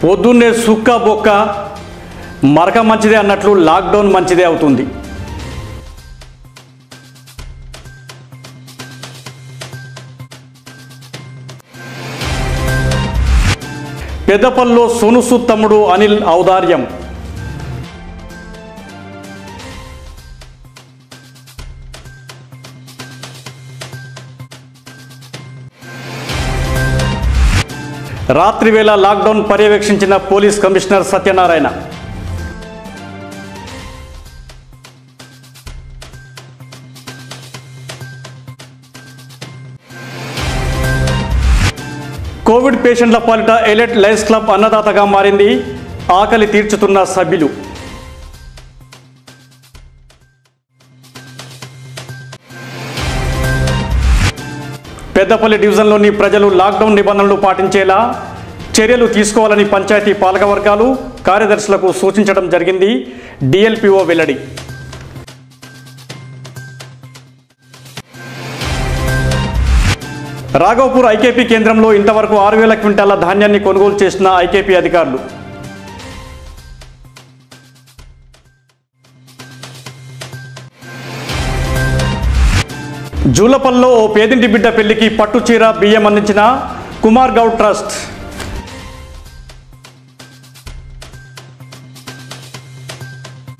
పొద్దున్నే సుక్క బొక్క మరక మంచిదే అన్నట్లు లాక్డౌన్ మంచిదే అవుతుంది పెద్దపల్లిలో సొనుసు తమ్ముడు అనిల్ ఔదార్యం రాత్రి వేళ లాక్డౌన్ పర్యవేక్షించిన పోలీస్ కమిషనర్ సత్యనారాయణ కోవిడ్ పేషెంట్ల పాలిట ఎలెట్ లయన్స్ క్లబ్ అన్నదాతగా మారింది ఆకలి తీర్చుతున్న సభ్యులు పెద్దపల్లి డివిజన్లోని ప్రజలు లాక్డౌన్ నిబంధనలు పాటించేలా చర్యలు తీసుకోవాలని పంచాయతీ పాలక వర్గాలు కార్యదర్శులకు సూచించడం జరిగింది డిఎల్పిఓ వెల్లడి రాఘవపూర్ ఐకేపీ కేంద్రంలో ఇంతవరకు ఆరు వేల క్వింటాల ధాన్యాన్ని కొనుగోలు చేసిన ఐకేపీ అధికారులు జూలపల్లో ఓ పేదింటి బిడ్డ పెళ్లికి పట్టు చీర బియ్యం అందించిన కుమార్ గౌడ్ ట్రస్ట్